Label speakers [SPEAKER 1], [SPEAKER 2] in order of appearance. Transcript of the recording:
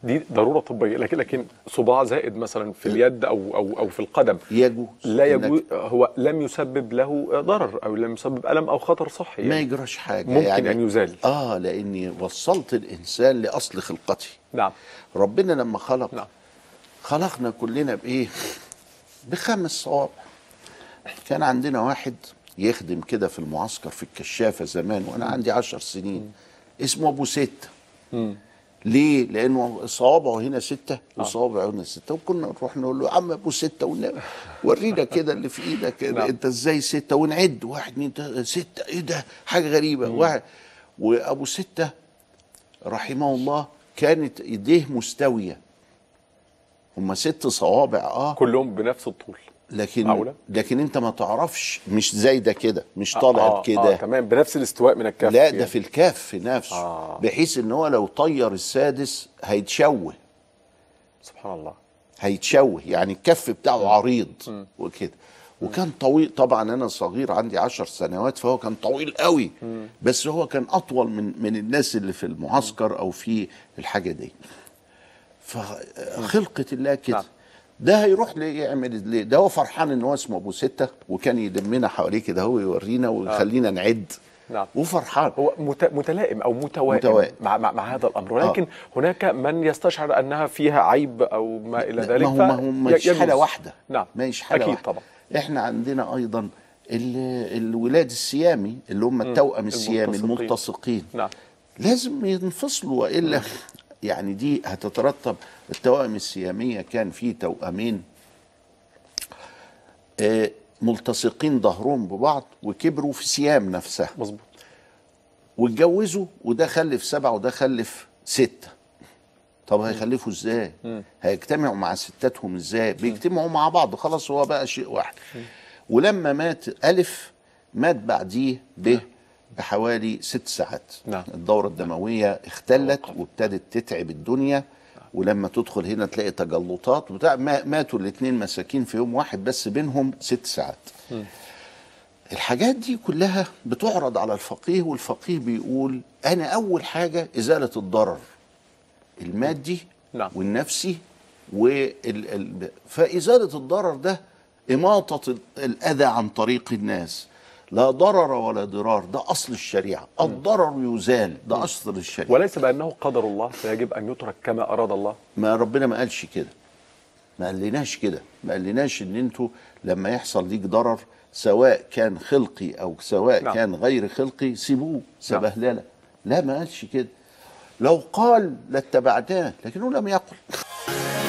[SPEAKER 1] دي ضروره طبيه لكن لكن صباع زائد مثلا في اليد او او او في القدم
[SPEAKER 2] يجوز
[SPEAKER 1] لا
[SPEAKER 2] إنك
[SPEAKER 1] يجوز هو لم يسبب له ضرر او لم يسبب الم او خطر صحي
[SPEAKER 2] ما
[SPEAKER 1] يعني.
[SPEAKER 2] يجراش حاجه
[SPEAKER 1] ممكن
[SPEAKER 2] يعني
[SPEAKER 1] ان يزال
[SPEAKER 2] اه لاني وصلت الانسان لاصل خلقته
[SPEAKER 1] نعم
[SPEAKER 2] ربنا لما خلق
[SPEAKER 1] نعم.
[SPEAKER 2] خلقنا كلنا بايه بخمس صوابع كان عندنا واحد يخدم كده في المعسكر في الكشافه زمان وانا عندي عشر سنين اسمه ابو سته ليه؟ لانه صوابعه هنا سته وصوابعه هنا سته وكنا نروح نقول له يا عم ابو سته والنبي ورينا كده اللي في ايدك كده
[SPEAKER 1] نعم.
[SPEAKER 2] انت ازاي سته ونعد واحد اتنين تلاته سته ايه ده؟ حاجه غريبه واحد وابو سته رحمه الله كانت ايديه مستويه هما ست صوابع اه
[SPEAKER 1] كلهم بنفس الطول
[SPEAKER 2] لكن
[SPEAKER 1] معقولة؟
[SPEAKER 2] لكن انت ما تعرفش مش زي ده كده مش طالع
[SPEAKER 1] آه
[SPEAKER 2] كده
[SPEAKER 1] آه تمام بنفس الاستواء من الكف
[SPEAKER 2] لا
[SPEAKER 1] يعني.
[SPEAKER 2] ده في الكف نفسه
[SPEAKER 1] آه.
[SPEAKER 2] بحيث ان هو لو طير السادس هيتشوه
[SPEAKER 1] سبحان الله
[SPEAKER 2] هيتشوه يعني الكف بتاعه عريض وكده وكان طويل طبعا انا صغير عندي عشر سنوات فهو كان طويل قوي بس هو كان اطول من من الناس اللي في المعسكر او في الحاجه دي فخلقه الله كده
[SPEAKER 1] نعم.
[SPEAKER 2] ده هيروح ليه يعمل ليه ده هو فرحان ان هو اسمه ابو سته وكان يلمنا حواليه كده هو يورينا ويخلينا نعد
[SPEAKER 1] نعم.
[SPEAKER 2] وفرحان
[SPEAKER 1] هو مت- متلائم او متوائم,
[SPEAKER 2] متوائم.
[SPEAKER 1] مع, مع مع هذا الامر ولكن هناك من يستشعر انها فيها عيب او ما الى ذلك
[SPEAKER 2] ما هو ما هو مش
[SPEAKER 1] يجوز.
[SPEAKER 2] حاله واحده
[SPEAKER 1] نعم
[SPEAKER 2] ما هيش حاله
[SPEAKER 1] اكيد
[SPEAKER 2] واحدة.
[SPEAKER 1] طبعا
[SPEAKER 2] احنا عندنا ايضا ال- الولاد السيامي اللي هم التوأم السيامي
[SPEAKER 1] الملتصقين.
[SPEAKER 2] الملتصقين
[SPEAKER 1] نعم
[SPEAKER 2] لازم ينفصلوا والا يعني دي هتترتب التوأم السياميه كان في توأمين آه، ملتصقين ظهرهم ببعض وكبروا في سيام نفسها
[SPEAKER 1] مظبوط
[SPEAKER 2] واتجوزوا وده خلف سبعه وده خلف سته طب هيخلفوا ازاي؟ هيجتمعوا مع ستاتهم ازاي؟ بيجتمعوا مع بعض خلاص هو بقى شيء واحد ولما مات الف مات بعديه ب بحوالي ست ساعات
[SPEAKER 1] نعم.
[SPEAKER 2] الدوره الدمويه اختلت وابتدت تتعب الدنيا ولما تدخل هنا تلاقي تجلطات وبتاع ما- ماتوا الاثنين مساكين في يوم واحد بس بينهم ست ساعات الحاجات دي كلها بتعرض على الفقيه والفقيه بيقول انا اول حاجه ازاله الضرر المادي
[SPEAKER 1] نعم.
[SPEAKER 2] والنفسي وال... ال... فازاله الضرر ده اماطه ال- الاذى عن طريق الناس لا ضرر ولا ضرار ده اصل الشريعه الضرر يزال ده اصل الشريعه
[SPEAKER 1] وليس بانه قدر الله فيجب ان يترك كما اراد الله
[SPEAKER 2] ما ربنا ما قالش كده ما قالناش كده ما قالناش ان انتوا لما يحصل ليك ضرر سواء كان خلقي او سواء
[SPEAKER 1] نعم.
[SPEAKER 2] نعم. كان غير خلقي سيبوه سبهلله لا ما قالش كده لو قال لاتبعناه لكنه لم يقل